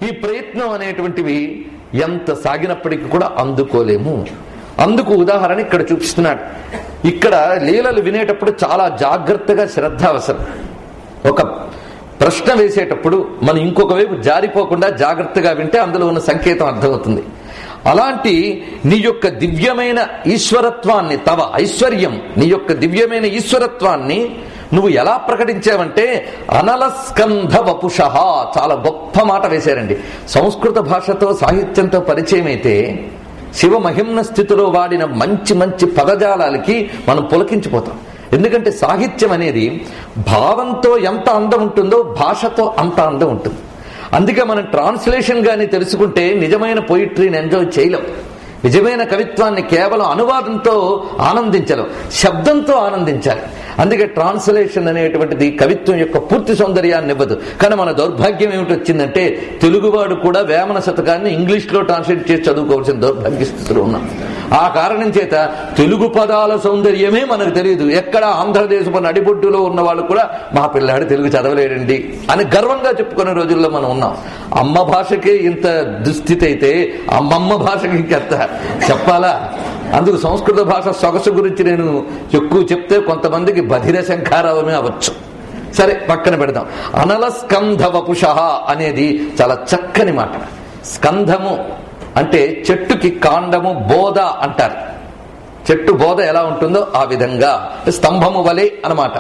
ఈ ప్రయత్నం అనేటువంటివి ఎంత సాగినప్పటికీ కూడా అందుకోలేము అందుకు ఉదాహరణ ఇక్కడ చూపిస్తున్నాడు ఇక్కడ లీలలు వినేటప్పుడు చాలా జాగ్రత్తగా శ్రద్ధ అవసరం ఒక ప్రశ్న వేసేటప్పుడు మనం ఇంకొక వైపు జారిపోకుండా జాగ్రత్తగా వింటే అందులో ఉన్న సంకేతం అర్థమవుతుంది అలాంటి నీ యొక్క దివ్యమైన ఈశ్వరత్వాన్ని తవ ఐశ్వర్యం నీ యొక్క దివ్యమైన ఈశ్వరత్వాన్ని నువ్వు ఎలా ప్రకటించావంటే అనలస్కంధ వపుష చాలా గొప్ప మాట వేశారండి సంస్కృత భాషతో సాహిత్యంతో పరిచయం అయితే శివ మహిమ్న స్థితిలో వాడిన మంచి మంచి పదజాలాలకి మనం పులకించిపోతాం ఎందుకంటే సాహిత్యం అనేది భావంతో ఎంత అందం ఉంటుందో భాషతో అంత అందం ఉంటుంది అందుకే మనం ట్రాన్స్లేషన్ గాని తెలుసుకుంటే నిజమైన పొయిట్రీని ఎంజాయ్ చేయలేం నిజమైన కవిత్వాన్ని కేవలం అనువాదంతో ఆనందించలేం శబ్దంతో ఆనందించాలి అందుకే ట్రాన్స్లేషన్ అనేటువంటిది కవిత్వం యొక్క పూర్తి సౌందర్యాన్ని ఇవ్వదు కానీ మన దౌర్భాగ్యం ఏమిటి వచ్చిందంటే తెలుగువాడు కూడా వేమన శతకాన్ని ఇంగ్లీష్ లో ట్రాన్స్లేట్ చేసి చదువుకోవాల్సిన దౌర్భాగ్య స్థితిలో ఉన్నాం ఆ కారణం చేత తెలుగు పదాల సౌందర్యమే మనకు తెలియదు ఎక్కడ ఆంధ్రదేశపు నడిబొడ్డులో ఉన్న వాళ్ళు కూడా మా పిల్లాడు తెలుగు చదవలేడండి అని గర్వంగా చెప్పుకునే రోజుల్లో మనం ఉన్నాం అమ్మ భాషకే ఇంత దుస్థితి అయితే అమ్మమ్మ భాషకి ఇంకెంత చెప్పాలా అందుకు సంస్కృత భాష సొగసు గురించి నేను ఎక్కువ చెప్తే కొంతమందికి బధిర శంఖారావమే అవ్వచ్చు సరే పక్కన పెడదాం అనల స్కంధ వపుష అనేది చాలా చక్కని మాట స్కంధము అంటే చెట్టుకి కాండము బోధ అంటారు చెట్టు బోధ ఎలా ఉంటుందో ఆ విధంగా స్తంభము వలె అన్నమాట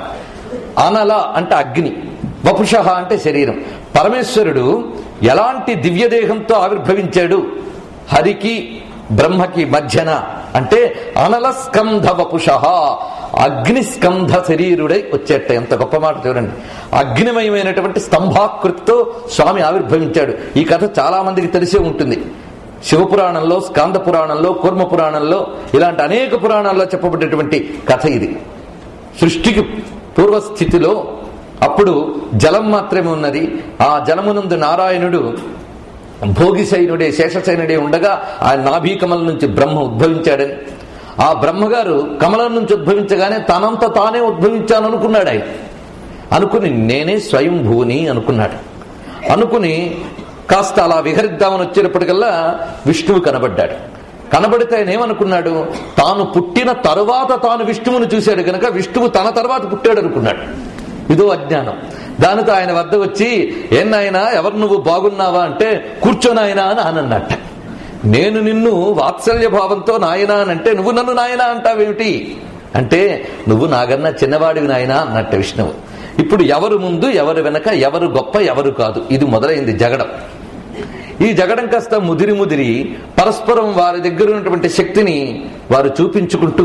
అనల అంటే అగ్ని వపుష అంటే శరీరం పరమేశ్వరుడు ఎలాంటి దివ్యదేహంతో ఆవిర్భవించాడు హరికి బ్రహ్మకి మధ్యన అంటే అనల స్కంధ వపుష అగ్నిస్కంధ శరీరుడై వచ్చేట ఎంత గొప్ప మాట చూడండి అగ్నిమయమైనటువంటి స్తంభాకృతితో స్వామి ఆవిర్భవించాడు ఈ కథ చాలా మందికి తెలిసే ఉంటుంది శివపురాణంలో స్కాంద పురాణంలో కూర్మ పురాణంలో ఇలాంటి అనేక పురాణాల్లో చెప్పబడినటువంటి కథ ఇది సృష్టికి పూర్వస్థితిలో అప్పుడు జలం మాత్రమే ఉన్నది ఆ జలమునందు నారాయణుడు భోగిశైనుడే శేషశైనుడే ఉండగా ఆ నాభీకమల నుంచి బ్రహ్మ ఉద్భవించాడని ఆ బ్రహ్మగారు కమలం నుంచి ఉద్భవించగానే తనంత తానే ఉద్భవించాను అనుకున్నాడు ఆయన అనుకుని నేనే స్వయంభూని అనుకున్నాడు అనుకుని కాస్త అలా విహరిద్దామని వచ్చేటప్పటికల్లా విష్ణువు కనబడ్డాడు కనబడితే ఆయన ఏమనుకున్నాడు తాను పుట్టిన తరువాత తాను విష్ణువుని చూశాడు కనుక విష్ణువు తన తర్వాత పుట్టాడు అనుకున్నాడు ఇదో అజ్ఞానం దానితో ఆయన వద్ద వచ్చి ఏనాయనా ఎవరు నువ్వు బాగున్నావా అంటే కూర్చోనాయనా అని అనన్నట్ట నేను నిన్ను వాత్సల్య భావంతో నాయనా అని అంటే నువ్వు నన్ను నాయనా అంటావేమిటి అంటే నువ్వు నాగన్నా చిన్నవాడివి నాయనా అన్నట్ట విష్ణువు ఇప్పుడు ఎవరు ముందు ఎవరు వెనక ఎవరు గొప్ప ఎవరు కాదు ఇది మొదలైంది జగడం ఈ జగడం కాస్త ముదిరి ముదిరి పరస్పరం వారి దగ్గర ఉన్నటువంటి శక్తిని వారు చూపించుకుంటూ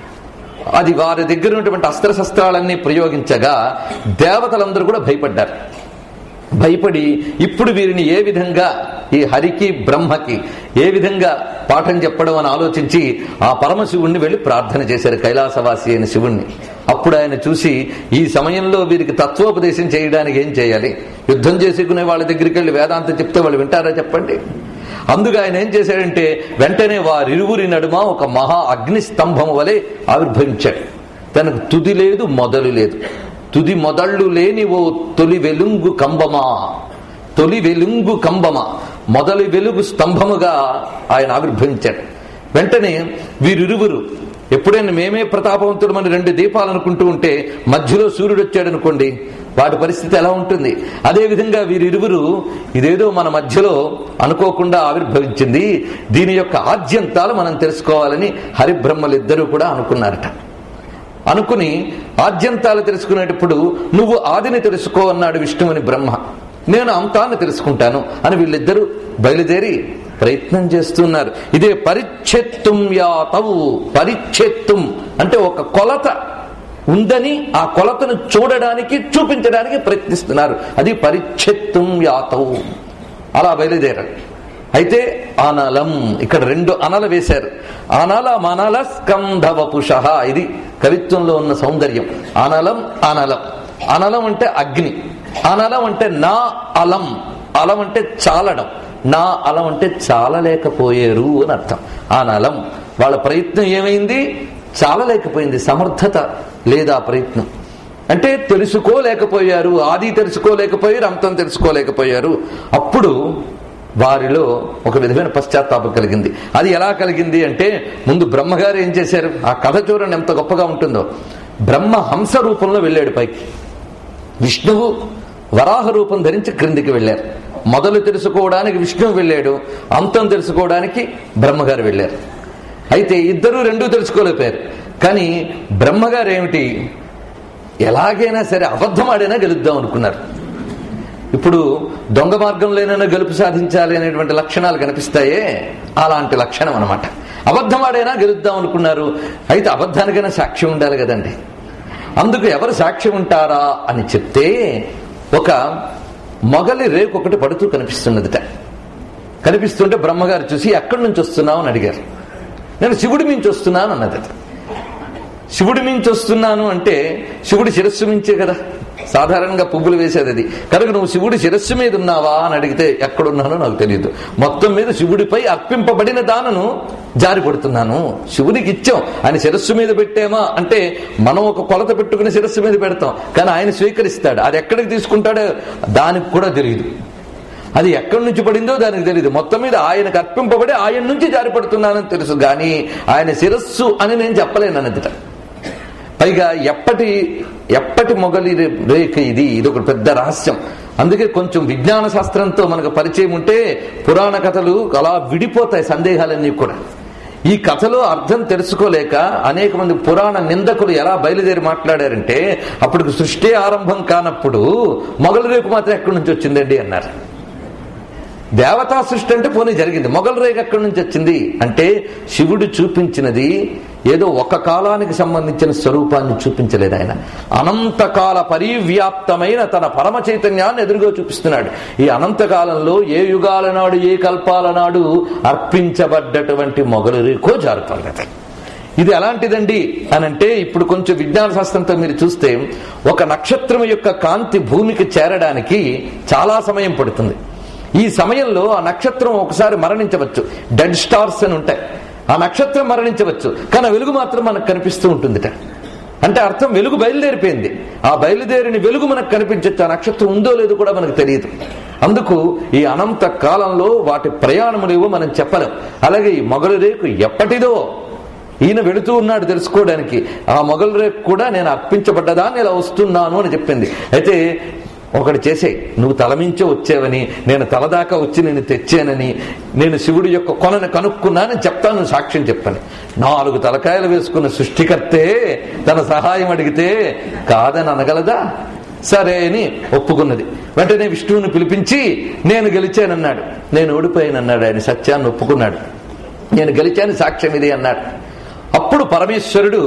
అది వారి దగ్గర ఉన్నటువంటి అస్త్రశస్త్రాలన్నీ ప్రయోగించగా దేవతలందరూ కూడా భయపడ్డారు భయపడి ఇప్పుడు వీరిని ఏ విధంగా ఈ హరికి బ్రహ్మకి ఏ విధంగా పాఠం చెప్పడం అని ఆలోచించి ఆ పరమశివుణ్ణి వెళ్లి ప్రార్థన చేశారు కైలాసవాసి అయిన శివుణ్ణి అప్పుడు ఆయన చూసి ఈ సమయంలో వీరికి తత్వోపదేశం చేయడానికి ఏం చేయాలి యుద్ధం చేసుకునే వాళ్ళ దగ్గరికి వెళ్ళి వేదాంతం చెప్తే వాళ్ళు వింటారా చెప్పండి అందుకు ఆయన ఏం చేశాడంటే వెంటనే వారిరువురి నడుమ ఒక మహా అగ్ని స్తంభం వలె ఆవిర్భవించాడు తనకు తుది లేదు మొదలు లేదు తుది మొదళ్ళు లేని ఓ తొలి వెలుంగు కంబమా తొలి వెలుంగు కంబమా మొదలు వెలుగు స్తంభముగా ఆయన ఆవిర్భవించాడు వెంటనే వీరిరువురు ఎప్పుడైనా మేమే ప్రతాపవంతుడమని రెండు దీపాలు అనుకుంటూ ఉంటే మధ్యలో సూర్యుడు వచ్చాడు అనుకోండి వాటి పరిస్థితి ఎలా ఉంటుంది అదే విధంగా వీరిరువురు ఇదేదో మన మధ్యలో అనుకోకుండా ఆవిర్భవించింది దీని యొక్క ఆద్యంతాలు మనం తెలుసుకోవాలని హరిబ్రహ్మలిద్దరూ కూడా అనుకున్నారట అనుకుని ఆద్యంతాలు తెలుసుకునేటప్పుడు నువ్వు ఆదిని తెలుసుకో అన్నాడు విష్ణువుని బ్రహ్మ నేను అంతాన్ని తెలుసుకుంటాను అని వీళ్ళిద్దరూ బయలుదేరి ప్రయత్నం చేస్తున్నారు ఇదే పరిచ్ఛెత్తుం యాతవు పరిచ్ఛెత్తుం అంటే ఒక కొలత ఉందని ఆ కొలతను చూడడానికి చూపించడానికి ప్రయత్నిస్తున్నారు అది పరిచ్ఛెత్తుం యాతవు అలా బయలుదేరారు అయితే అనలం ఇక్కడ రెండు అనల వేశారు అనల మనల స్కంధవపుష ఇది కవిత్వంలో ఉన్న సౌందర్యం అనలం అనలం అనలం అంటే అగ్ని అనలం అంటే నా అలం అలం అంటే చాలడం నా అలం అంటే చాలలేకపోయారు అని అర్థం అనలం వాళ్ళ ప్రయత్నం ఏమైంది చాలలేకపోయింది సమర్థత లేదా ప్రయత్నం అంటే తెలుసుకోలేకపోయారు ఆది తెలుసుకోలేకపోయారు అంతం తెలుసుకోలేకపోయారు అప్పుడు వారిలో ఒక విధమైన పశ్చాత్తాపం కలిగింది అది ఎలా కలిగింది అంటే ముందు బ్రహ్మగారు ఏం చేశారు ఆ కథ చూడండి ఎంత గొప్పగా ఉంటుందో బ్రహ్మ హంస రూపంలో వెళ్ళాడు పైకి విష్ణువు వరాహ రూపం ధరించి క్రిందికి వెళ్ళారు మొదలు తెలుసుకోవడానికి విష్ణువు వెళ్ళాడు అంతం తెలుసుకోవడానికి బ్రహ్మగారు వెళ్ళారు అయితే ఇద్దరు రెండూ తెలుసుకోలేకపోయారు కానీ బ్రహ్మగారు ఏమిటి ఎలాగైనా సరే అబద్ధం ఆడైనా గెలుద్దాం అనుకున్నారు ఇప్పుడు దొంగ మార్గంలోనైనా గెలుపు సాధించాలి అనేటువంటి లక్షణాలు కనిపిస్తాయే అలాంటి లక్షణం అనమాట అబద్ధం ఆడైనా గెలుద్దాం అనుకున్నారు అయితే అబద్ధానికైనా సాక్ష్యం ఉండాలి కదండి అందుకు ఎవరు సాక్ష్యం ఉంటారా అని చెప్తే ఒక మొగలి రేకు ఒకటి పడుతూ కనిపిస్తున్నదిట కనిపిస్తుంటే బ్రహ్మగారు చూసి ఎక్కడి నుంచి వస్తున్నావు అని అడిగారు నేను శివుడి మించి వస్తున్నాను అన్నది శివుడి మించి వస్తున్నాను అంటే శివుడి శిరస్సు మించే కదా సాధారణంగా పువ్వులు వేసేది అది కనుక నువ్వు శివుడి శిరస్సు మీద ఉన్నావా అని అడిగితే ఎక్కడున్నానో నాకు తెలియదు మొత్తం మీద శివుడిపై అర్పింపబడిన దానను జారి పడుతున్నాను శివుడికి ఇచ్చాం ఆయన శిరస్సు మీద పెట్టామా అంటే మనం ఒక కొలత పెట్టుకుని శిరస్సు మీద పెడతాం కానీ ఆయన స్వీకరిస్తాడు అది ఎక్కడికి తీసుకుంటాడో దానికి కూడా తెలియదు అది ఎక్కడి నుంచి పడిందో దానికి తెలియదు మొత్తం మీద ఆయనకు అర్పింపబడి ఆయన నుంచి జారిపడుతున్నానని తెలుసు కానీ ఆయన శిరస్సు అని నేను చెప్పలేను అన్నదిట పైగా ఎప్పటి ఎప్పటి మొగలి రే- రేఖ ఇది ఇది ఒక పెద్ద రహస్యం అందుకే కొంచెం విజ్ఞాన శాస్త్రంతో మనకు పరిచయం ఉంటే పురాణ కథలు అలా విడిపోతాయి సందేహాలన్నీ కూడా ఈ కథలో అర్థం తెలుసుకోలేక అనేక మంది పురాణ నిందకులు ఎలా బయలుదేరి మాట్లాడారంటే అప్పటికి సృష్టి ఆరంభం కానప్పుడు మొగలి రేపు మాత్రం ఎక్కడి నుంచి వచ్చిందండి అన్నారు దేవతా సృష్టి అంటే పోనీ జరిగింది మొగల్ రేఖ ఎక్కడి నుంచి వచ్చింది అంటే శివుడు చూపించినది ఏదో ఒక కాలానికి సంబంధించిన స్వరూపాన్ని చూపించలేదు ఆయన అనంతకాల పరివ్యాప్తమైన తన పరమ చైతన్యాన్ని ఎదురుగా చూపిస్తున్నాడు ఈ అనంతకాలంలో ఏ యుగాల నాడు ఏ కల్పాల నాడు అర్పించబడ్డటువంటి మొగలు రేఖో జారుతుంది ఇది ఎలాంటిదండి అని అంటే ఇప్పుడు కొంచెం విజ్ఞాన శాస్త్రంతో మీరు చూస్తే ఒక నక్షత్రం యొక్క కాంతి భూమికి చేరడానికి చాలా సమయం పడుతుంది ఈ సమయంలో ఆ నక్షత్రం ఒకసారి మరణించవచ్చు డెడ్ స్టార్స్ అని ఉంటాయి ఆ నక్షత్రం మరణించవచ్చు కానీ ఆ వెలుగు మాత్రం మనకు కనిపిస్తూ ఉంటుందిట అంటే అర్థం వెలుగు బయలుదేరిపోయింది ఆ బయలుదేరిన వెలుగు మనకు కనిపించచ్చు ఆ నక్షత్రం ఉందో లేదో కూడా మనకు తెలియదు అందుకు ఈ అనంత కాలంలో వాటి ప్రయాణములేవో మనం చెప్పలేం అలాగే ఈ మొగలు రేకు ఎప్పటిదో ఈయన వెళుతూ ఉన్నాడు తెలుసుకోవడానికి ఆ మొగలు రేపు కూడా నేను అర్పించబడ్డదా ఇలా వస్తున్నాను అని చెప్పింది అయితే ఒకటి చేసే నువ్వు తలమించే వచ్చావని నేను తలదాకా వచ్చి నేను తెచ్చానని నేను శివుడి యొక్క కొనను కనుక్కున్నానని చెప్తాను నువ్వు సాక్ష్యం చెప్పని నాలుగు తలకాయలు వేసుకున్న సృష్టికర్తే తన సహాయం అడిగితే కాదని అనగలదా సరే అని ఒప్పుకున్నది వెంటనే విష్ణువుని పిలిపించి నేను గెలిచానన్నాడు నేను ఓడిపోయానన్నాడు ఆయన సత్యాన్ని ఒప్పుకున్నాడు నేను గెలిచాను సాక్ష్యం ఇది అన్నాడు అప్పుడు పరమేశ్వరుడు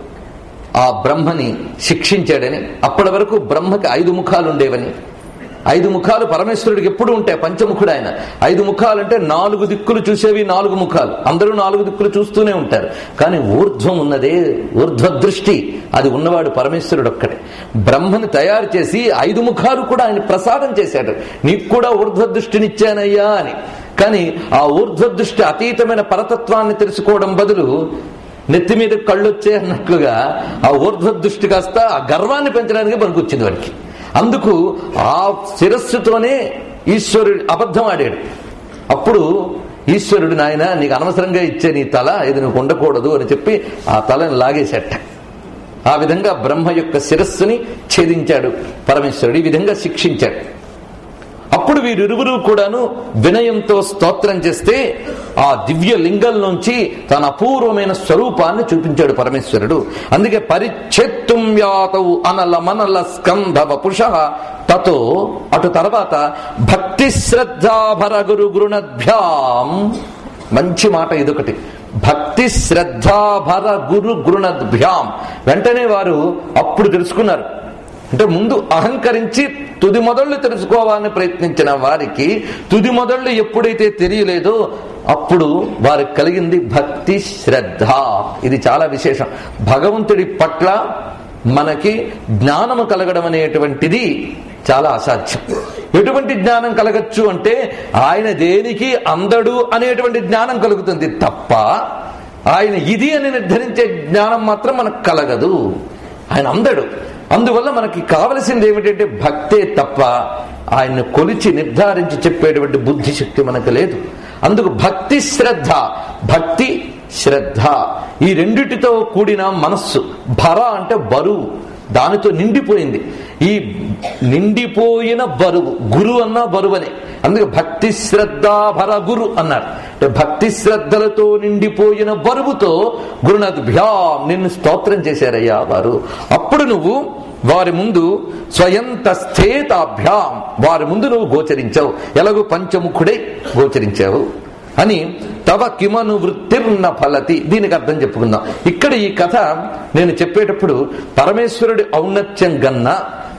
ఆ బ్రహ్మని శిక్షించాడని అప్పటి వరకు బ్రహ్మకి ఐదు ముఖాలు ఉండేవని ఐదు ముఖాలు పరమేశ్వరుడికి ఎప్పుడు ఉంటాయి పంచముఖుడు ఆయన ఐదు ముఖాలు అంటే నాలుగు దిక్కులు చూసేవి నాలుగు ముఖాలు అందరూ నాలుగు దిక్కులు చూస్తూనే ఉంటారు కానీ ఊర్ధ్వం ఉన్నదే ఊర్ధ్వ దృష్టి అది ఉన్నవాడు పరమేశ్వరుడు ఒక్కడే బ్రహ్మని తయారు చేసి ఐదు ముఖాలు కూడా ఆయన ప్రసాదం చేశాడు నీకు కూడా ఊర్ధ్వ దృష్టినిచ్చానయ్యా అని కానీ ఆ ఊర్ధ్వ దృష్టి అతీతమైన పరతత్వాన్ని తెలుసుకోవడం బదులు నెత్తి మీద కళ్ళు వచ్చే అన్నట్లుగా ఆ ఊర్ధ్వ దృష్టి కాస్త ఆ గర్వాన్ని పెంచడానికి పనికొచ్చింది వాడికి అందుకు ఆ శిరస్సుతోనే ఈశ్వరుడు అబద్ధం ఆడాడు అప్పుడు ఈశ్వరుడు నాయన నీకు అనవసరంగా ఇచ్చే నీ తల ఇది నువ్వు ఉండకూడదు అని చెప్పి ఆ తలని లాగేసేట ఆ విధంగా బ్రహ్మ యొక్క శిరస్సుని ఛేదించాడు పరమేశ్వరుడు ఈ విధంగా శిక్షించాడు అప్పుడు వీరిరువురు కూడాను వినయంతో స్తోత్రం చేస్తే ఆ దివ్య లింగంలోంచి తన అపూర్వమైన స్వరూపాన్ని చూపించాడు పరమేశ్వరుడు అందుకే పరిచ్ఛేత్తుం యాతవు అనల మనల స్కంధ వపుష తతో అటు తర్వాత భక్తి శ్రద్ధాభర గురు గృణభ్యాం మంచి మాట ఇదొకటి భక్తి శ్రద్ధాభర గురు గృణద్భ్యాం వెంటనే వారు అప్పుడు తెలుసుకున్నారు అంటే ముందు అహంకరించి తుది మొదళ్ళు తెలుసుకోవాలని ప్రయత్నించిన వారికి తుది మొదళ్ళు ఎప్పుడైతే తెలియలేదో అప్పుడు వారికి కలిగింది భక్తి శ్రద్ధ ఇది చాలా విశేషం భగవంతుడి పట్ల మనకి జ్ఞానము కలగడం అనేటువంటిది చాలా అసాధ్యం ఎటువంటి జ్ఞానం కలగచ్చు అంటే ఆయన దేనికి అందడు అనేటువంటి జ్ఞానం కలుగుతుంది తప్ప ఆయన ఇది అని నిర్ధరించే జ్ఞానం మాత్రం మనకు కలగదు ఆయన అందడు అందువల్ల మనకి కావలసింది ఏమిటంటే భక్తే తప్ప ఆయన్ని కొలిచి నిర్ధారించి చెప్పేటువంటి బుద్ధి శక్తి మనకు లేదు అందుకు భక్తి శ్రద్ధ భక్తి శ్రద్ధ ఈ రెండిటితో కూడిన మనస్సు భర అంటే బరువు దానితో నిండిపోయింది ఈ నిండిపోయిన బరువు గురు అన్న బరువనే అందుకే భక్తి శ్రద్ధ భర గురు అన్నారు అంటే భక్తి శ్రద్ధలతో నిండిపోయిన బరువుతో గురునాథ్ భ్యాం నిన్ను స్తోత్రం చేశారయ్యా వారు అప్పుడు నువ్వు వారి ముందు స్వయంత స్థేతాభ్యాం వారి ముందు నువ్వు గోచరించావు ఎలాగో పంచముఖుడై గోచరించావు అని తవ కిమను వృత్తిర్న ఫలతి దీనికి అర్థం చెప్పుకుందాం ఇక్కడ ఈ కథ నేను చెప్పేటప్పుడు పరమేశ్వరుడి ఔన్నత్యం గన్నా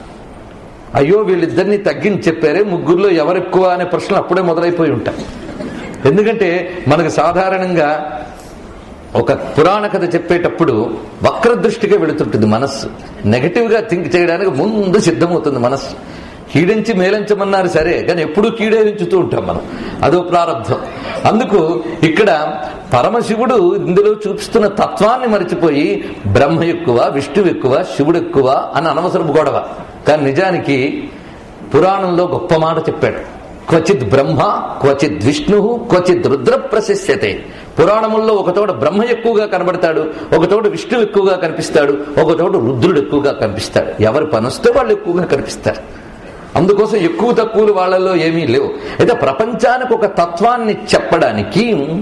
అయ్యో వీళ్ళిద్దరిని తగ్గించి చెప్పారే ముగ్గురులో ఎవరెక్కువ అనే ప్రశ్నలు అప్పుడే మొదలైపోయి ఉంటాయి ఎందుకంటే మనకు సాధారణంగా ఒక పురాణ కథ చెప్పేటప్పుడు వక్ర దృష్టిగా వెళుతుంటుంది మనస్సు నెగటివ్ గా థింక్ చేయడానికి ముందు సిద్ధమవుతుంది మనస్సు కీడించి మేలించమన్నారు సరే కానీ ఎప్పుడూ కీడేరించుతూ ఉంటాం మనం అదో ప్రారంభం అందుకు ఇక్కడ పరమశివుడు ఇందులో చూపిస్తున్న తత్వాన్ని మరిచిపోయి బ్రహ్మ ఎక్కువ విష్ణువు ఎక్కువ శివుడు ఎక్కువ అని అనవసరం గొడవ కానీ నిజానికి పురాణంలో గొప్ప మాట చెప్పాడు క్వచిత్ బ్రహ్మ క్వచిత్ విష్ణు క్వచిత్ రుద్ర ప్రశస్యతే పురాణముల్లో ఒక చోట బ్రహ్మ ఎక్కువగా కనబడతాడు ఒక చోట విష్ణువు ఎక్కువగా కనిపిస్తాడు ఒక చోట రుద్రుడు ఎక్కువగా కనిపిస్తాడు ఎవరు పనొస్తే వాళ్ళు ఎక్కువగా కనిపిస్తారు అందుకోసం ఎక్కువ తక్కువలు వాళ్ళలో ఏమీ లేవు అయితే ప్రపంచానికి ఒక తత్వాన్ని చెప్పడానికి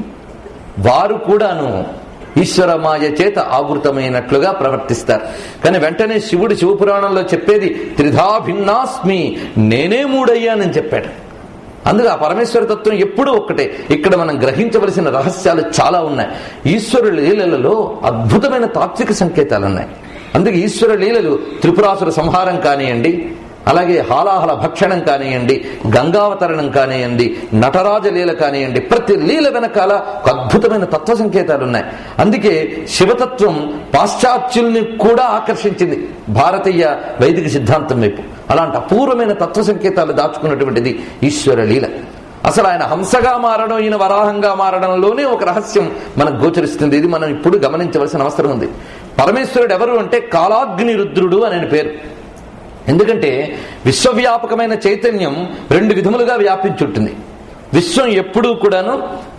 వారు కూడాను ఈశ్వరమాయ చేత ఆవృతమైనట్లుగా ప్రవర్తిస్తారు కానీ వెంటనే శివుడు శివపురాణంలో చెప్పేది త్రిధా భిన్నాస్మి నేనే మూడయ్యానని చెప్పాడు అందుకే ఆ పరమేశ్వర తత్వం ఎప్పుడూ ఒక్కటే ఇక్కడ మనం గ్రహించవలసిన రహస్యాలు చాలా ఉన్నాయి ఈశ్వరుల లీలలలో అద్భుతమైన తాత్విక సంకేతాలు ఉన్నాయి అందుకే ఈశ్వర లీలలు త్రిపురాసుర సంహారం కానివ్వండి అలాగే హాలాహల భక్షణం కానివ్వండి గంగావతరణం కానివ్వండి నటరాజ లీల కానివ్వండి ప్రతి లీల వెనకాల ఒక అద్భుతమైన తత్వ సంకేతాలు ఉన్నాయి అందుకే శివతత్వం పాశ్చాత్యుల్ని కూడా ఆకర్షించింది భారతీయ వైదిక సిద్ధాంతం వైపు అలాంటి అపూర్వమైన తత్వ సంకేతాలు దాచుకున్నటువంటిది ఈశ్వర లీల అసలు ఆయన హంసగా మారడం ఈయన వరాహంగా మారడంలోనే ఒక రహస్యం మనకు గోచరిస్తుంది ఇది మనం ఇప్పుడు గమనించవలసిన అవసరం ఉంది పరమేశ్వరుడు ఎవరు అంటే కాలాగ్ని రుద్రుడు అని పేరు ఎందుకంటే విశ్వవ్యాపకమైన చైతన్యం రెండు విధములుగా వ్యాపించుంటుంది విశ్వం ఎప్పుడూ కూడాను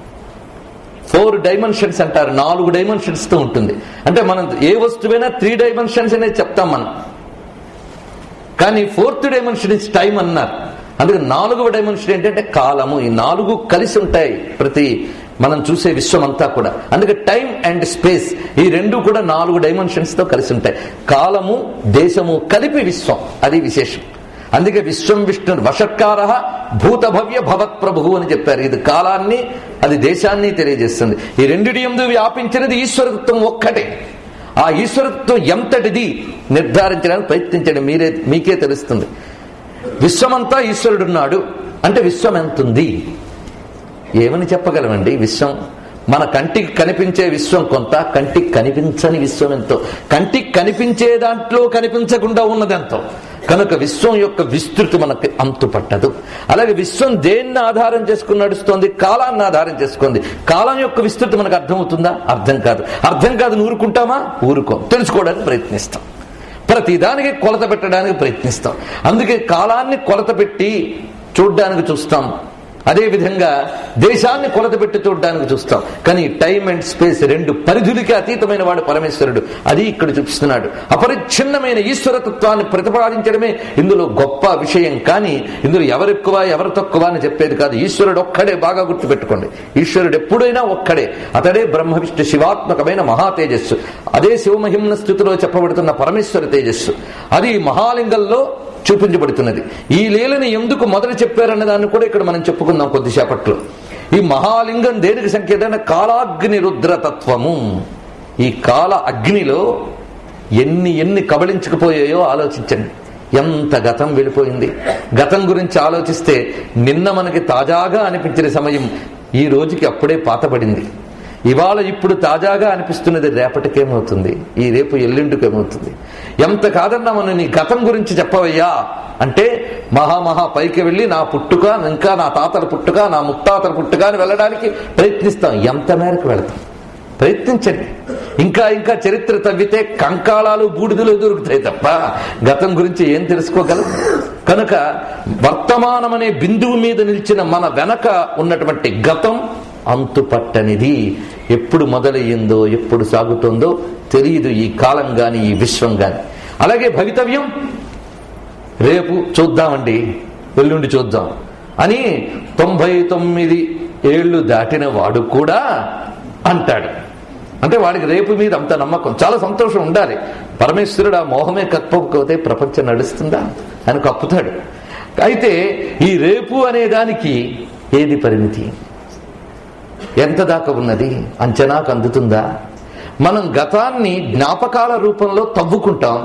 ఫోర్ డైమెన్షన్స్ అంటారు నాలుగు డైమెన్షన్స్ తో ఉంటుంది అంటే మనం ఏ వస్తువైనా త్రీ డైమెన్షన్స్ అనేది చెప్తాం మనం కానీ ఫోర్త్ డైమెన్షన్ ఇస్ టైం అన్నారు అందుకే నాలుగవ డైమెన్షన్ ఏంటంటే కాలము ఈ నాలుగు కలిసి ఉంటాయి ప్రతి మనం చూసే విశ్వం అంతా కూడా అందుకే టైం అండ్ స్పేస్ ఈ రెండు కూడా నాలుగు డైమెన్షన్స్ తో కలిసి ఉంటాయి కాలము దేశము కలిపి విశ్వం అది విశేషం అందుకే విశ్వం విష్ణు వషట్కార భూత భవ్య భవత్ ప్రభు అని చెప్పారు ఇది కాలాన్ని అది దేశాన్ని తెలియజేస్తుంది ఈ రెండిటి ఎందు వ్యాపించినది ఈశ్వరతత్వం ఒక్కటే ఆ ఈశ్వరత్వం ఎంతటిది నిర్ధారించడానికి ప్రయత్నించండి మీరే మీకే తెలుస్తుంది విశ్వమంతా ఈశ్వరుడున్నాడు అంటే విశ్వం ఎంతుంది ఏమని చెప్పగలమండి విశ్వం మన కంటికి కనిపించే విశ్వం కొంత కంటికి కనిపించని విశ్వం ఎంతో కంటికి కనిపించే దాంట్లో కనిపించకుండా ఉన్నదెంతో కనుక విశ్వం యొక్క విస్తృతి మనకి అంతు పట్టదు అలాగే విశ్వం దేన్ని ఆధారం చేసుకుని నడుస్తోంది కాలాన్ని ఆధారం చేసుకుంది కాలం యొక్క విస్తృతి మనకు అర్థమవుతుందా అర్థం కాదు అర్థం కాదు ఊరుకుంటామా ఊరుకోం తెలుసుకోవడానికి ప్రయత్నిస్తాం ప్రతి దానికి కొలత పెట్టడానికి ప్రయత్నిస్తాం అందుకే కాలాన్ని కొలత పెట్టి చూడ్డానికి చూస్తాం అదే విధంగా దేశాన్ని కొలత పెట్టి చూడడానికి చూస్తాం కానీ టైం అండ్ స్పేస్ రెండు పరిధులకి అతీతమైన వాడు పరమేశ్వరుడు అది ఇక్కడ చూపిస్తున్నాడు అపరిచ్ఛిన్నమైన ఈశ్వరతత్వాన్ని ప్రతిపాదించడమే ఇందులో గొప్ప విషయం కానీ ఇందులో ఎవరెక్కువ ఎవరు తక్కువ అని చెప్పేది కాదు ఈశ్వరుడు ఒక్కడే బాగా గుర్తుపెట్టుకోండి ఈశ్వరుడు ఎప్పుడైనా ఒక్కడే అతడే బ్రహ్మ విష్ణు శివాత్మకమైన మహా తేజస్సు అదే శివమహిమ్న స్థితిలో చెప్పబడుతున్న పరమేశ్వర తేజస్సు అది మహాలింగంలో చూపించబడుతున్నది ఈ లీలని ఎందుకు మొదలు చెప్పారన్న దాన్ని కూడా ఇక్కడ మనం చెప్పుకుందాం కొద్దిసేపట్లో ఈ మహాలింగం దేనికి సంకేతమైన కాలాగ్ని రుద్రతత్వము ఈ కాల అగ్నిలో ఎన్ని ఎన్ని కబళించుకుపోయాయో ఆలోచించండి ఎంత గతం వెళ్ళిపోయింది గతం గురించి ఆలోచిస్తే నిన్న మనకి తాజాగా అనిపించిన సమయం ఈ రోజుకి అప్పుడే పాతపడింది ఇవాళ ఇప్పుడు తాజాగా అనిపిస్తున్నది రేపటికేమవుతుంది ఈ రేపు ఎల్లుండికేమవుతుంది ఎంత కాదన్నా మనం నీ గతం గురించి చెప్పవయ్యా అంటే మహామహా పైకి వెళ్ళి నా పుట్టుక ఇంకా నా తాతల పుట్టుక నా ముత్తాతల పుట్టుక అని వెళ్ళడానికి ప్రయత్నిస్తాం ఎంత మేరకు వెళతాం ప్రయత్నించండి ఇంకా ఇంకా చరిత్ర తవ్వితే కంకాళాలు బూడిదలు దొరుకుతాయి తప్ప గతం గురించి ఏం తెలుసుకోగలం కనుక వర్తమానం అనే బిందువు మీద నిలిచిన మన వెనక ఉన్నటువంటి గతం అంతుపట్టనిది ఎప్పుడు మొదలయ్యిందో ఎప్పుడు సాగుతుందో తెలియదు ఈ కాలం గాని ఈ విశ్వం గాని అలాగే భవితవ్యం రేపు చూద్దామండి ఎల్లుండి చూద్దాం అని తొంభై తొమ్మిది ఏళ్లు దాటిన వాడు కూడా అంటాడు అంటే వాడికి రేపు మీద అంత నమ్మకం చాలా సంతోషం ఉండాలి పరమేశ్వరుడు ఆ మోహమే కప్పకపోతే ప్రపంచం నడుస్తుందా అని కప్పుతాడు అయితే ఈ రేపు అనే దానికి ఏది పరిమితి ఎంత దాకా ఉన్నది అంచనాకు అందుతుందా మనం గతాన్ని జ్ఞాపకాల రూపంలో తవ్వుకుంటాం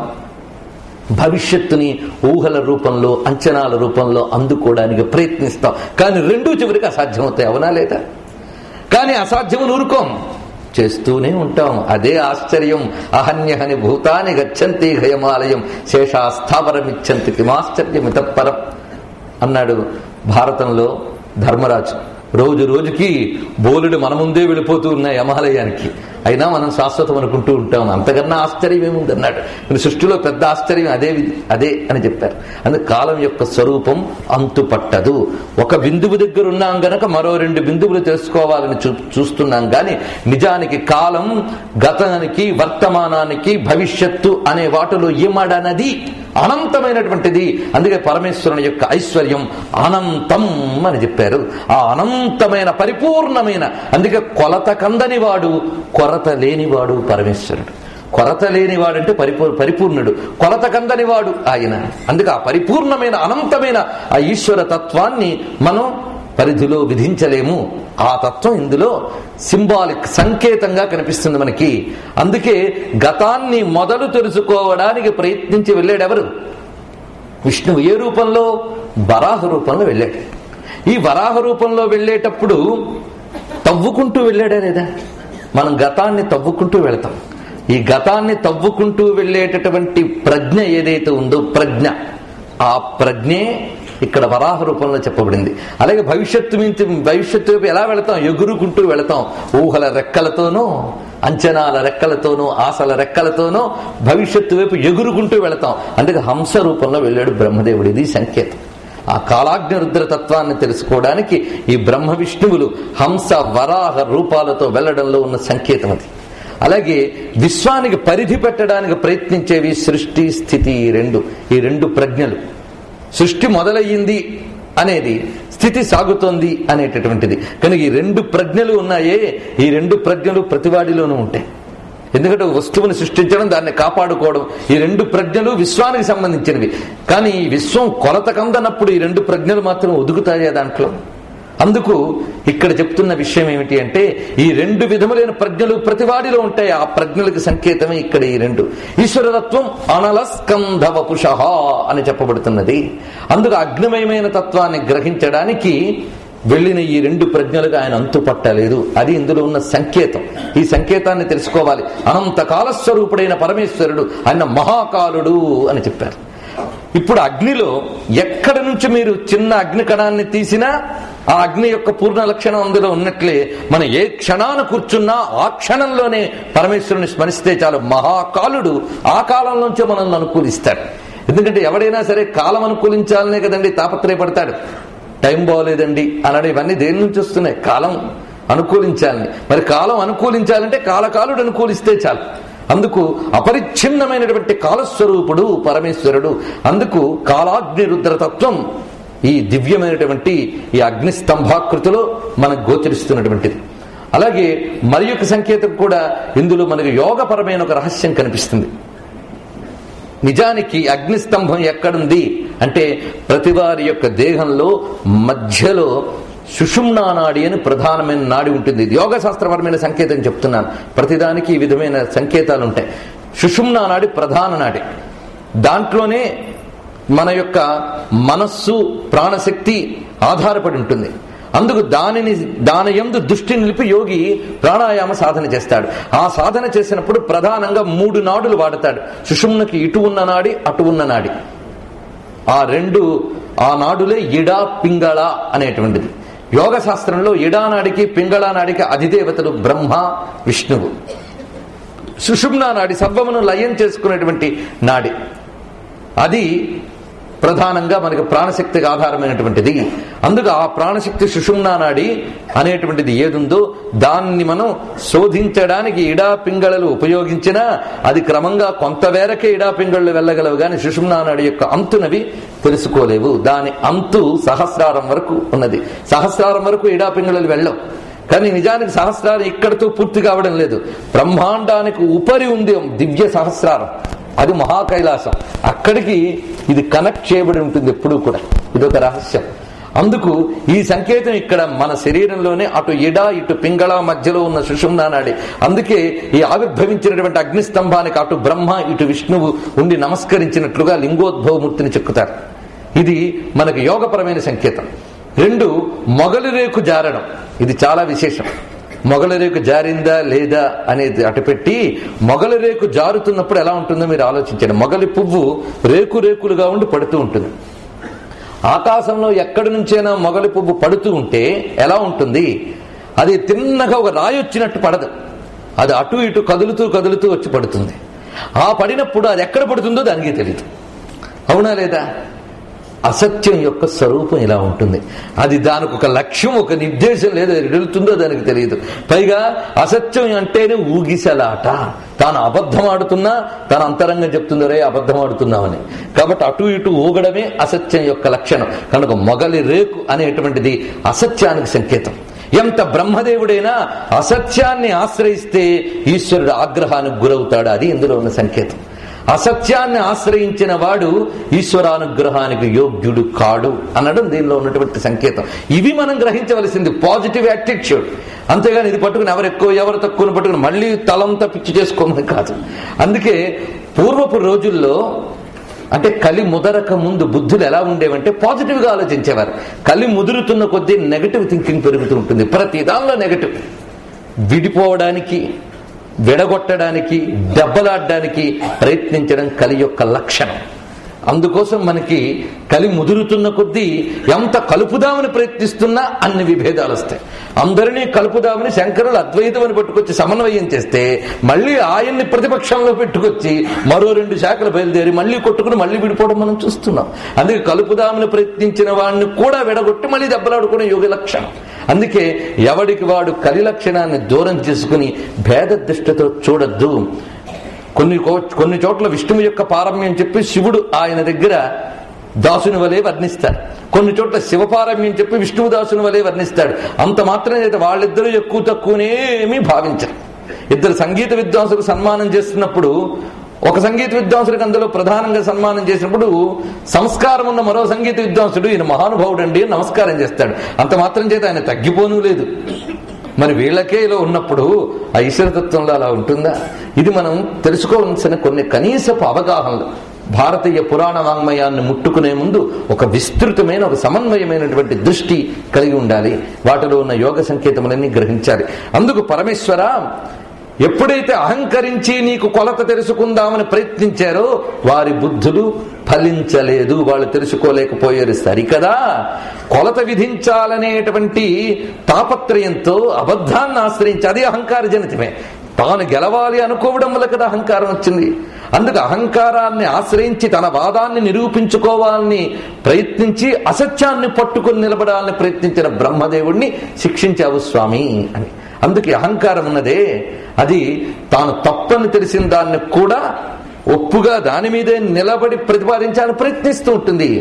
భవిష్యత్తుని ఊహల రూపంలో అంచనాల రూపంలో అందుకోవడానికి ప్రయత్నిస్తాం కానీ రెండూ చివరికి అసాధ్యమవుతాయి అవునా లేదా కానీ అసాధ్యం ఊరుకోం చేస్తూనే ఉంటాం అదే ఆశ్చర్యం అహన్యహని భూతాని గచ్చంతి హయమాలయం శేషాస్థావరమిచ్చంతి కిమాశ్చర్యమితపరం అన్నాడు భారతంలో ధర్మరాజు రోజు రోజుకి బోలుడు మన ముందే వెళ్ళిపోతూ ఉన్నాయి యమాలయానికి అయినా మనం శాశ్వతం అనుకుంటూ ఉంటాం అంతకన్నా ఆశ్చర్యం ఏముంది అన్నాడు కానీ సృష్టిలో పెద్ద ఆశ్చర్యం అదే విధి అదే అని చెప్పారు అందుకే కాలం యొక్క స్వరూపం అంతు పట్టదు ఒక బిందువు దగ్గర ఉన్నాం గనక మరో రెండు బిందువులు తెలుసుకోవాలని చూ చూస్తున్నాం కానీ నిజానికి కాలం గతానికి వర్తమానానికి భవిష్యత్తు అనే వాటిలో ఏమాడనది అనంతమైనటువంటిది అందుకే పరమేశ్వరుని యొక్క ఐశ్వర్యం అనంతం అని చెప్పారు ఆ అనంతమైన పరిపూర్ణమైన అందుకే కొలత కందని వాడు కొరత లేనివాడు పరమేశ్వరుడు కొరత లేనివాడంటే పరిపూర్ పరిపూర్ణుడు కొలత కందని వాడు ఆయన అందుకే ఆ పరిపూర్ణమైన అనంతమైన ఆ ఈశ్వర తత్వాన్ని మనం పరిధిలో విధించలేము ఆ తత్వం ఇందులో సింబాలిక్ సంకేతంగా కనిపిస్తుంది మనకి అందుకే గతాన్ని మొదలు తెలుసుకోవడానికి ప్రయత్నించి వెళ్ళాడు ఎవరు విష్ణువు ఏ రూపంలో వరాహ రూపంలో వెళ్ళాడు ఈ వరాహ రూపంలో వెళ్ళేటప్పుడు తవ్వుకుంటూ వెళ్ళాడా లేదా మనం గతాన్ని తవ్వుకుంటూ వెళతాం ఈ గతాన్ని తవ్వుకుంటూ వెళ్ళేటటువంటి ప్రజ్ఞ ఏదైతే ఉందో ప్రజ్ఞ ఆ ప్రజ్ఞే ఇక్కడ వరాహ రూపంలో చెప్పబడింది అలాగే భవిష్యత్తు మించి భవిష్యత్తు వైపు ఎలా వెళతాం ఎగురుకుంటూ వెళతాం ఊహల రెక్కలతోనూ అంచనాల రెక్కలతోనూ ఆశల రెక్కలతోనూ భవిష్యత్తు వైపు ఎగురుకుంటూ వెళతాం అందుకే హంస రూపంలో వెళ్ళాడు బ్రహ్మదేవుడు ఇది సంకేతం ఆ కాలాగ్ని రుద్ర తత్వాన్ని తెలుసుకోవడానికి ఈ బ్రహ్మ విష్ణువులు హంస వరాహ రూపాలతో వెళ్లడంలో ఉన్న సంకేతం అది అలాగే విశ్వానికి పరిధి పెట్టడానికి ప్రయత్నించేవి సృష్టి స్థితి ఈ రెండు ఈ రెండు ప్రజ్ఞలు సృష్టి మొదలయ్యింది అనేది స్థితి సాగుతోంది అనేటటువంటిది కనుక ఈ రెండు ప్రజ్ఞలు ఉన్నాయే ఈ రెండు ప్రజ్ఞలు ప్రతివాడిలోనూ ఉంటాయి ఎందుకంటే ఒక వస్తువుని సృష్టించడం దాన్ని కాపాడుకోవడం ఈ రెండు ప్రజ్ఞలు విశ్వానికి సంబంధించినవి కానీ ఈ విశ్వం కొలత కందనప్పుడు ఈ రెండు ప్రజ్ఞలు మాత్రం ఒదుగుతాయా దాంట్లో అందుకు ఇక్కడ చెప్తున్న విషయం ఏమిటి అంటే ఈ రెండు విధములైన ప్రజ్ఞలు ప్రతివాడిలో ఉంటాయి ఆ ప్రజ్ఞలకు సంకేతమే ఇక్కడ ఈ రెండు ఈశ్వరతత్వం అనలస్కంధవపుష అని చెప్పబడుతున్నది అందుకు అగ్నిమయమైన తత్వాన్ని గ్రహించడానికి వెళ్ళిన ఈ రెండు ప్రజ్ఞలుగా ఆయన అంతుపట్టలేదు అది ఇందులో ఉన్న సంకేతం ఈ సంకేతాన్ని తెలుసుకోవాలి అనంత కాలస్వరూపుడైన పరమేశ్వరుడు ఆయన మహాకాలుడు అని చెప్పారు ఇప్పుడు అగ్నిలో ఎక్కడి నుంచి మీరు చిన్న అగ్ని కణాన్ని తీసినా ఆ అగ్ని యొక్క పూర్ణ లక్షణం అందులో ఉన్నట్లే మనం ఏ క్షణాన కూర్చున్నా ఆ క్షణంలోనే పరమేశ్వరుని స్మరిస్తే చాలు మహాకాలుడు ఆ కాలంలోంచే మనల్ని అనుకూలిస్తాడు ఎందుకంటే ఎవడైనా సరే కాలం అనుకూలించాలనే కదండి తాపత్రయపడతాడు టైం బాగోలేదండి అనడం ఇవన్నీ దేని నుంచి వస్తున్నాయి కాలం అనుకూలించాలని మరి కాలం అనుకూలించాలంటే కాలకాలుడు అనుకూలిస్తే చాలు అందుకు అపరిచ్ఛిన్నమైనటువంటి కాలస్వరూపుడు పరమేశ్వరుడు అందుకు కాలాగ్ని రుద్రతత్వం ఈ దివ్యమైనటువంటి ఈ అగ్ని స్తంభాకృతిలో మనకు గోచరిస్తున్నటువంటిది అలాగే మరి యొక్క సంకేతం కూడా ఇందులో మనకు యోగపరమైన ఒక రహస్యం కనిపిస్తుంది నిజానికి అగ్నిస్తంభం ఎక్కడుంది అంటే ప్రతివారి యొక్క దేహంలో మధ్యలో సుషుమ్నా నాడి అని ప్రధానమైన నాడి ఉంటుంది ఇది యోగ శాస్త్రపరమైన సంకేతం చెప్తున్నాను ప్రతిదానికి ఈ విధమైన సంకేతాలు ఉంటాయి సుషుమ్నా నాడి ప్రధాన నాడి దాంట్లోనే మన యొక్క మనస్సు ప్రాణశక్తి ఆధారపడి ఉంటుంది అందుకు దానిని దాని ఎందు దృష్టి నిలిపి యోగి ప్రాణాయామ సాధన చేస్తాడు ఆ సాధన చేసినప్పుడు ప్రధానంగా మూడు నాడులు వాడతాడు సుషుమ్నకి ఇటు ఉన్న నాడి అటు ఉన్న నాడి ఆ రెండు ఆ నాడులే ఇడా పింగళ అనేటువంటిది యోగ శాస్త్రంలో ఇడానాడికి పింగళానాడికి అధిదేవతలు బ్రహ్మ విష్ణువు సుషుమ్నా నాడి సర్వమును లయం చేసుకునేటువంటి నాడి అది ప్రధానంగా మనకి ప్రాణశక్తికి ఆధారమైనటువంటిది అందుకు ఆ ప్రాణశక్తి సుషుమ్నా నాడి అనేటువంటిది ఏదుందో దాన్ని మనం శోధించడానికి ఇడా పింగళలు ఉపయోగించినా అది క్రమంగా కొంతవేరకే ఇడా పింగళలు వెళ్ళగలవు కానీ సుషుమ్నా నాడి యొక్క అంతునవి తెలుసుకోలేవు దాని అంతు సహస్రారం వరకు ఉన్నది సహస్రారం వరకు ఇడా పింగళలు వెళ్ళవు కానీ నిజానికి సహస్రారం ఇక్కడితో పూర్తి కావడం లేదు బ్రహ్మాండానికి ఉపరి ఉంది దివ్య సహస్రారం అది మహాకైలాసం అక్కడికి ఇది కనెక్ట్ చేయబడి ఉంటుంది ఎప్పుడూ కూడా ఇదొక రహస్యం అందుకు ఈ సంకేతం ఇక్కడ మన శరీరంలోనే అటు ఇడ ఇటు పింగళ మధ్యలో ఉన్న సుషుమ్నా నాడి అందుకే ఈ ఆవిర్భవించినటువంటి అగ్నిస్తంభానికి అటు బ్రహ్మ ఇటు విష్ణువు ఉండి నమస్కరించినట్లుగా లింగోద్భవమూర్తిని చెక్కుతారు ఇది మనకు యోగపరమైన సంకేతం రెండు మొగలి రేకు జారడం ఇది చాలా విశేషం మొగలి రేకు జారిందా లేదా అనేది అటు పెట్టి మొగలి రేకు జారుతున్నప్పుడు ఎలా ఉంటుందో మీరు ఆలోచించండి మొగలి పువ్వు రేకు రేకులుగా ఉండి పడుతూ ఉంటుంది ఆకాశంలో ఎక్కడి నుంచైనా మొగలి పువ్వు పడుతూ ఉంటే ఎలా ఉంటుంది అది తిన్నగా ఒక రాయి వచ్చినట్టు పడదు అది అటు ఇటు కదులుతూ కదులుతూ వచ్చి పడుతుంది ఆ పడినప్పుడు అది ఎక్కడ పడుతుందో దానికి తెలియదు అవునా లేదా అసత్యం యొక్క స్వరూపం ఇలా ఉంటుంది అది దానికి ఒక లక్ష్యం ఒక నిర్దేశం లేదు అది వెళుతుందో దానికి తెలియదు పైగా అసత్యం అంటేనే ఊగిసలాట తాను అబద్ధం ఆడుతున్నా తన అంతరంగం చెప్తుందో రే అబద్ధం ఆడుతున్నామని కాబట్టి అటు ఇటు ఊగడమే అసత్యం యొక్క లక్షణం కనుక మొగలి రేకు అనేటువంటిది అసత్యానికి సంకేతం ఎంత బ్రహ్మదేవుడైనా అసత్యాన్ని ఆశ్రయిస్తే ఈశ్వరుడు ఆగ్రహానికి గురవుతాడు అది ఇందులో ఉన్న సంకేతం అసత్యాన్ని ఆశ్రయించిన వాడు ఈశ్వరానుగ్రహానికి యోగ్యుడు కాడు అనడం దీనిలో ఉన్నటువంటి సంకేతం ఇవి మనం గ్రహించవలసింది పాజిటివ్ యాటిట్యూడ్ అంతేగాని ఇది పట్టుకుని ఎవరు ఎక్కువ ఎవరు తక్కువని పట్టుకుని మళ్ళీ తలంతా పిచ్చి చేసుకోమని కాదు అందుకే పూర్వపు రోజుల్లో అంటే కలి ముదరక ముందు బుద్ధులు ఎలా ఉండేవంటే పాజిటివ్ గా ఆలోచించేవారు కలి ముదురుతున్న కొద్దీ నెగటివ్ థింకింగ్ పెరుగుతూ ఉంటుంది ప్రతి దానిలో నెగటివ్ విడిపోవడానికి విడగొట్టడానికి దెబ్బలాడడానికి ప్రయత్నించడం కలి యొక్క లక్షణం అందుకోసం మనకి కలి ముదురుతున్న కొద్దీ ఎంత కలుపుదామని ప్రయత్నిస్తున్నా అన్ని విభేదాలు వస్తాయి అందరినీ కలుపుదామని శంకరులు అద్వైతం అని పట్టుకొచ్చి సమన్వయం చేస్తే మళ్ళీ ఆయన్ని ప్రతిపక్షంలో పెట్టుకొచ్చి మరో రెండు శాఖలు బయలుదేరి మళ్ళీ కొట్టుకుని మళ్ళీ విడిపోవడం మనం చూస్తున్నాం అందుకే కలుపుదామని ప్రయత్నించిన వాడిని కూడా విడగొట్టి మళ్ళీ దెబ్బలాడుకునే యోగ లక్షణం అందుకే ఎవడికి వాడు కలి లక్షణాన్ని దూరం చేసుకుని భేద దృష్టితో చూడొద్దు కొన్ని కో- కొన్ని చోట్ల విష్ణువు యొక్క పారమ్యం చెప్పి శివుడు ఆయన దగ్గర దాసుని వలె వర్ణిస్తాడు కొన్ని చోట్ల శివపారమ్యం చెప్పి విష్ణువు దాసుని వలె వర్ణిస్తాడు అంత మాత్రం అయితే వాళ్ళిద్దరూ ఎక్కువ తక్కువనేమీ భావించరు ఇద్దరు సంగీత విద్వాంసులకు సన్మానం చేస్తున్నప్పుడు ఒక సంగీత విద్వాంసుడికి అందులో ప్రధానంగా సన్మానం చేసినప్పుడు సంస్కారం ఉన్న మరో సంగీత విద్వాంసుడు ఈయన మహానుభావుడు అండి అని నమస్కారం చేస్తాడు అంత మాత్రం చేత ఆయన తగ్గిపోను లేదు మరి వీళ్ళకే ఇలా ఉన్నప్పుడు ఆ ఈశ్వరతత్వంలో అలా ఉంటుందా ఇది మనం తెలుసుకోవాల్సిన కొన్ని కనీసపు అవగాహనలు భారతీయ పురాణ వాంగ్మయాన్ని ముట్టుకునే ముందు ఒక విస్తృతమైన ఒక సమన్వయమైనటువంటి దృష్టి కలిగి ఉండాలి వాటిలో ఉన్న యోగ సంకేతములన్నీ గ్రహించాలి అందుకు పరమేశ్వర ఎప్పుడైతే అహంకరించి నీకు కొలత తెలుసుకుందామని ప్రయత్నించారో వారి బుద్ధులు ఫలించలేదు వాళ్ళు తెలుసుకోలేకపోయారు సరికదా కొలత విధించాలనేటువంటి తాపత్రయంతో అబద్ధాన్ని ఆశ్రయించి అది అహంకార జనితమే తాను గెలవాలి అనుకోవడం వల్ల కదా అహంకారం వచ్చింది అందుకు అహంకారాన్ని ఆశ్రయించి తన వాదాన్ని నిరూపించుకోవాలని ప్రయత్నించి అసత్యాన్ని పట్టుకుని నిలబడాలని ప్రయత్నించిన బ్రహ్మదేవుణ్ణి శిక్షించావు స్వామి అని అందుకే అహంకారం ఉన్నదే అది తాను తప్పని తెలిసిన దాన్ని కూడా ఒప్పుగా దాని మీదే నిలబడి ప్రతిపాదించాలని ప్రయత్నిస్తూ ఉంటుంది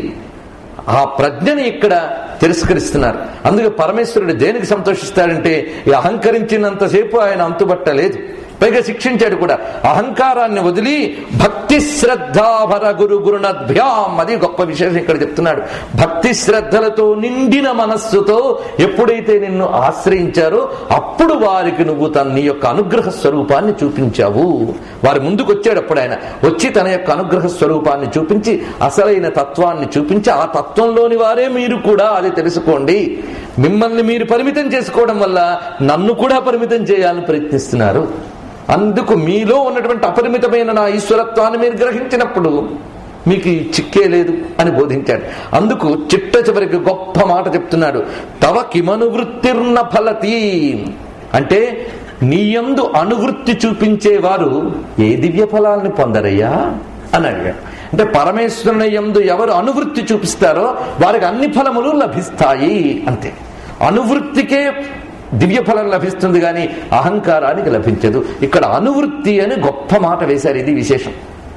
ఆ ప్రజ్ఞని ఇక్కడ తిరస్కరిస్తున్నారు అందుకే పరమేశ్వరుడు దేనికి సంతోషిస్తాడంటే ఈ అహంకరించినంతసేపు ఆయన అంతుబట్టలేదు పైగా శిక్షించాడు కూడా అహంకారాన్ని వదిలి భక్తి శ్రద్ధాభర గురు గురునద్భ్యాం అది గొప్ప విశేషం ఇక్కడ చెప్తున్నాడు భక్తి శ్రద్ధలతో నిండిన మనస్సుతో ఎప్పుడైతే నిన్ను ఆశ్రయించారో అప్పుడు వారికి నువ్వు తన నీ యొక్క అనుగ్రహ స్వరూపాన్ని చూపించావు వారి ముందుకు వచ్చాడు అప్పుడు ఆయన వచ్చి తన యొక్క అనుగ్రహ స్వరూపాన్ని చూపించి అసలైన తత్వాన్ని చూపించి ఆ తత్వంలోని వారే మీరు కూడా అది తెలుసుకోండి మిమ్మల్ని మీరు పరిమితం చేసుకోవడం వల్ల నన్ను కూడా పరిమితం చేయాలని ప్రయత్నిస్తున్నారు అందుకు మీలో ఉన్నటువంటి అపరిమితమైన నా ఈశ్వరత్వాన్ని మీరు గ్రహించినప్పుడు మీకు ఈ చిక్కే లేదు అని బోధించాడు అందుకు చిట్ట చివరికి గొప్ప మాట చెప్తున్నాడు తవ కిమను వృత్తిర్న ఫలతి అంటే నీయందు అనువృత్తి చూపించేవారు ఏ దివ్య ఫలాల్ని పొందరయ్యా అని అడిగాడు అంటే పరమేశ్వరుని యందు ఎవరు అనువృత్తి చూపిస్తారో వారికి అన్ని ఫలములు లభిస్తాయి అంతే అనువృత్తికే దివ్య ఫలం లభిస్తుంది కానీ అహంకారానికి లభించదు ఇక్కడ అనువృత్తి అని గొప్ప మాట వేశారు ఇది విశేషం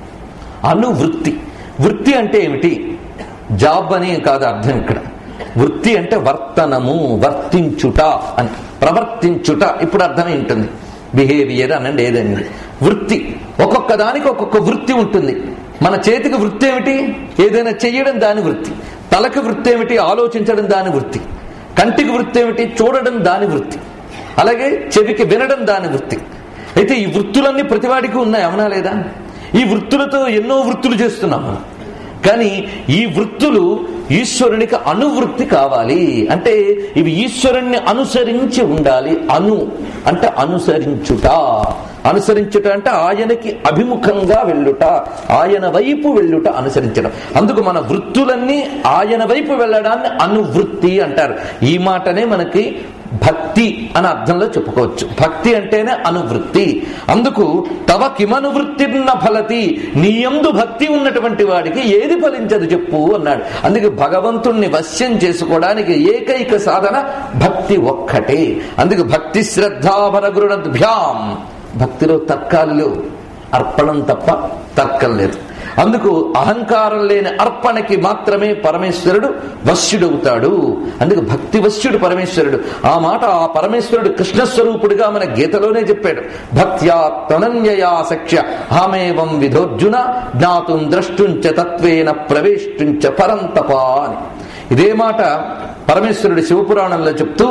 అనువృత్తి వృత్తి అంటే ఏమిటి జాబ్ అని కాదు అర్థం ఇక్కడ వృత్తి అంటే వర్తనము వర్తించుట అని ప్రవర్తించుట ఇప్పుడు అర్థమై ఉంటుంది బిహేవియర్ అనండి ఏదండి వృత్తి ఒక్కొక్క దానికి ఒక్కొక్క వృత్తి ఉంటుంది మన చేతికి వృత్తి ఏమిటి ఏదైనా చెయ్యడం దాని వృత్తి తలకి వృత్తి ఏమిటి ఆలోచించడం దాని వృత్తి కంటికి వృత్తి ఏమిటి చూడడం దాని వృత్తి అలాగే చెవికి వినడం దాని వృత్తి అయితే ఈ వృత్తులన్నీ ప్రతివాడికి ఉన్నాయి అవునా లేదా ఈ వృత్తులతో ఎన్నో వృత్తులు చేస్తున్నాం మనం కానీ ఈ వృత్తులు ఈశ్వరునికి అనువృత్తి కావాలి అంటే ఇవి ఈశ్వరుణ్ణి అనుసరించి ఉండాలి అను అంటే అనుసరించుట అనుసరించుట అంటే ఆయనకి అభిముఖంగా వెళ్ళుట ఆయన వైపు వెళ్ళుట అనుసరించడం అందుకు మన వృత్తులన్నీ ఆయన వైపు వెళ్ళడాన్ని అనువృత్తి అంటారు ఈ మాటనే మనకి భక్తి అని అర్థంలో చెప్పుకోవచ్చు భక్తి అంటేనే అనువృత్తి అందుకు తవ కిమనువృత్తిర్న ఫలతి నీయందు భక్తి ఉన్నటువంటి వాడికి ఏది ఫలించదు చెప్పు అన్నాడు అందుకే భగవంతుణ్ణి వశ్యం చేసుకోవడానికి ఏకైక సాధన భక్తి ఒక్కటే అందుకు భక్తి శ్రద్ధాభరగురుణభ్యాం భక్తిలో తర్కాలు లేవు అర్పణం తప్ప తర్కం లేదు అందుకు అహంకారం లేని అర్పణకి మాత్రమే పరమేశ్వరుడు వశ్యుడవుతాడు అందుకు భక్తి వశ్యుడు పరమేశ్వరుడు ఆ మాట ఆ పరమేశ్వరుడు కృష్ణస్వరూపుడిగా మన గీతలోనే చెప్పాడు భక్త్యా తనన్యయా సఖ్య హామేవం విధోర్జున జ్ఞాతుం ద్రష్టుంచ తత్వేన ప్రవేష్టుంచ పరంతపా అని ఇదే మాట పరమేశ్వరుడు శివపురాణంలో చెప్తూ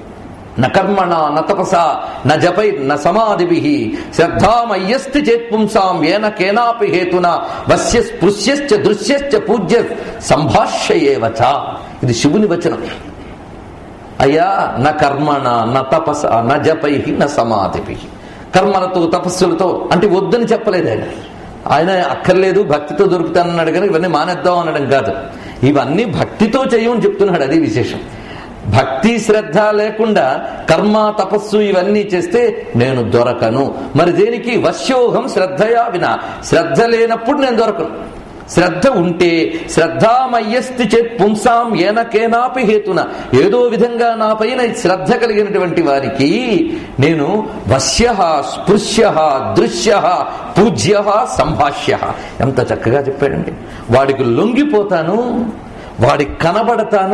న కర్మణ న తపస న జపై న సమాధిభి శ్రద్ధామయ్యస్తి చేత్పుంసాం ఏన కేనాపి హేతున వస్య స్పృశ్యశ్చ దృశ్యశ్చ పూజ్య సంభాష్యేవచ ఇది శివుని వచనం అయ్యా న కర్మణ న తపస న జపై న సమాధిభి కర్మలతో తపస్సులతో అంటే వద్దని చెప్పలేదు ఆయన ఆయన అక్కర్లేదు భక్తితో దొరుకుతానన్నాడు కానీ ఇవన్నీ మానేద్దాం అనడం కాదు ఇవన్నీ భక్తితో చేయమని చెప్తున్నాడు అది విశేషం భక్తి శ్రద్ధ లేకుండా కర్మ తపస్సు ఇవన్నీ చేస్తే నేను దొరకను మరి దేనికి వశ్యోహం శ్రద్ధయా వినా శ్రద్ధ లేనప్పుడు నేను దొరకను శ్రద్ధ ఉంటే శ్రద్ధామయ్యస్తి చేత్ పుంసాం ఏనకేనాపి హేతున ఏదో విధంగా నా పైన శ్రద్ధ కలిగినటువంటి వారికి నేను వశ్య స్పృశ్య దృశ్య పూజ్య సంభాష్య ఎంత చక్కగా చెప్పాడండి వాడికి లొంగిపోతాను వాడికి కనబడతాను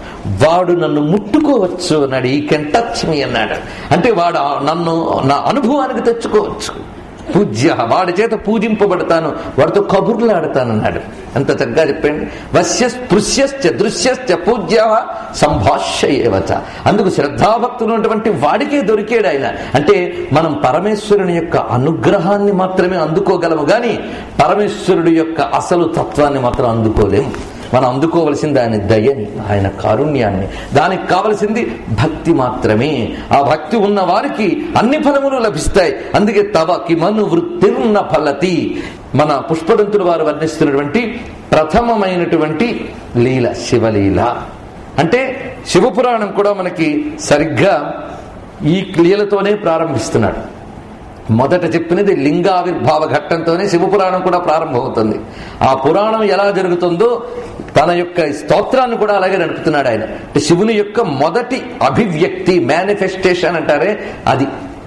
వాడు నన్ను ముట్టుకోవచ్చు అన్నాడు ఈ కెన్ టచ్ మీ అన్నాడు అంటే వాడు నన్ను నా అనుభవానికి తెచ్చుకోవచ్చు పూజ్య వాడి చేత పూజింపబడతాను వాడితో కబుర్లు ఆడతానన్నాడు అంత చక్కగా చెప్పండి వశ్య స్పృశ్యశ్చ దృశ్యశ్చ పూజ్య సంభాష్య ఏవచ అందుకు శ్రద్ధాభక్తులు ఉన్నటువంటి వాడికే దొరికాడు ఆయన అంటే మనం పరమేశ్వరుని యొక్క అనుగ్రహాన్ని మాత్రమే అందుకోగలము గాని పరమేశ్వరుడి యొక్క అసలు తత్వాన్ని మాత్రం అందుకోలేము మనం అందుకోవలసింది ఆయన దయని ఆయన కారుణ్యాన్ని దానికి కావలసింది భక్తి మాత్రమే ఆ భక్తి ఉన్న వారికి అన్ని ఫలములు లభిస్తాయి అందుకే తవ కిమను వృత్తిర్న ఫలతి మన పుష్పదంతుడు వారు వర్ణిస్తున్నటువంటి ప్రథమమైనటువంటి లీల శివలీల అంటే శివపురాణం కూడా మనకి సరిగ్గా ఈ లీలతోనే ప్రారంభిస్తున్నాడు మొదట చెప్పినది లింగావిర్భావ ఘట్టంతోనే శివపురాణం కూడా ప్రారంభమవుతుంది ఆ పురాణం ఎలా జరుగుతుందో తన యొక్క స్తోత్రాన్ని కూడా అలాగే నడుపుతున్నాడు ఆయన అంటే శివుని యొక్క మొదటి అభివ్యక్తి మేనిఫెస్టేషన్ అంటారే అది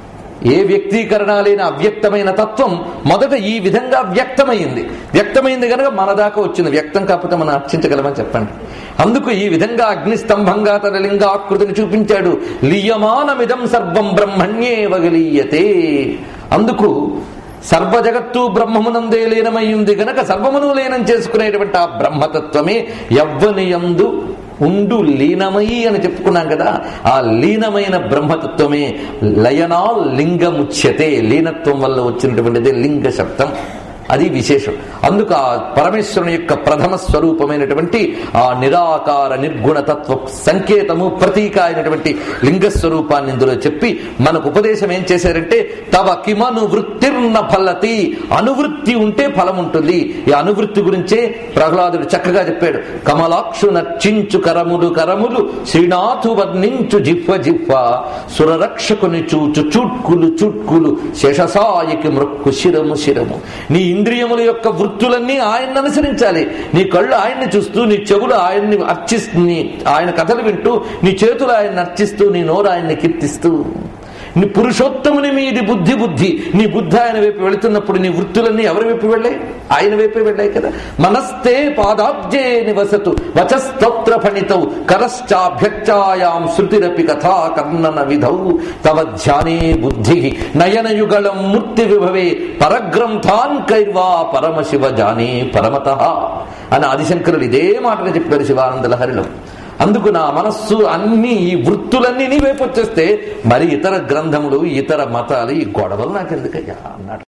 ఏ వ్యక్తీకరణ లేని అవ్యక్తమైన తత్వం మొదట ఈ విధంగా వ్యక్తమైంది వ్యక్తమైంది కనుక మన దాకా వచ్చింది వ్యక్తం కాకపోతే మనం అర్చించగలమని చెప్పండి అందుకు ఈ విధంగా అగ్నిస్తంభంగా తన లింగాకృతిని చూపించాడు లీయమానమిదం సర్వం బ్రహ్మణ్యే వగలీయతే అందుకు సర్వ జగత్తు బ్రహ్మమునందే లీనమయ్యింది గనక సర్వమును లీనం చేసుకునేటువంటి ఆ బ్రహ్మతత్వమే యవ్వనియందు ఉండు లీనమయి అని చెప్పుకున్నాం కదా ఆ లీనమైన బ్రహ్మతత్వమే లయనా లింగముచ్యతే లీనత్వం వల్ల వచ్చినటువంటిది లింగ శబ్దం అది విశేషం అందుకు ఆ పరమేశ్వరుని యొక్క ప్రథమ స్వరూపమైనటువంటి ఆ నిరాకార నిర్గుణ తత్వ సంకేతము ప్రతీక అయినటువంటి లింగ స్వరూపాన్ని ఇందులో చెప్పి మనకు ఉపదేశం ఏం చేశారంటే తవ కిమను వృత్తిర్న ఫలతి అనువృత్తి ఉంటే ఫలం ఉంటుంది ఈ అనువృత్తి గురించే ప్రహ్లాదుడు చక్కగా చెప్పాడు కమలాక్షు నర్చించు కరములు కరములు శ్రీనాథు వర్ణించు జిహ్వ జిహ్వ సురరక్షకుని చూచు చుట్కులు చుట్కులు శేషసాయికి మృక్కు శిరము శిరము నీ ఇంద్రియముల యొక్క వృత్తులన్నీ ఆయన్ని అనుసరించాలి నీ కళ్ళు ఆయన్ని చూస్తూ నీ చెవులు ఆయన్ని అర్చిస్తూ నీ ఆయన కథలు వింటూ నీ చేతులు ఆయన్ని అర్చిస్తూ నీ నోరు ఆయన్ని కీర్తిస్తూ నీ పురుషోత్తముని మీది బుద్ధి బుద్ధి నీ బుద్ధి ఆయన వైపు వెళుతున్నప్పుడు నీ వృత్తులన్నీ ఎవరి వైపు వెళ్ళాయి ఆయన వైపే వెళ్ళాయి కదా మనస్తే పాదాబ్జే నివసతు వచస్తోత్ర ఫణితౌ కరశ్చాభ్యక్షాయాం శృతిరపి కథా కర్ణన విధౌ తవ ధ్యానే బుద్ధి నయనయుగళం మూర్తి విభవే పరగ్రంథాన్ కైర్వా పరమశివ జానే పరమత అని ఆదిశంకరులు ఇదే మాటగా చెప్పారు శివానంద లహరిలో అందుకు నా మనస్సు అన్ని ఈ వృత్తులన్నీ నీ వైపు వచ్చేస్తే మరి ఇతర గ్రంథములు ఇతర మతాలు ఈ గొడవలు నాకెందుకయ్యా అన్నాడు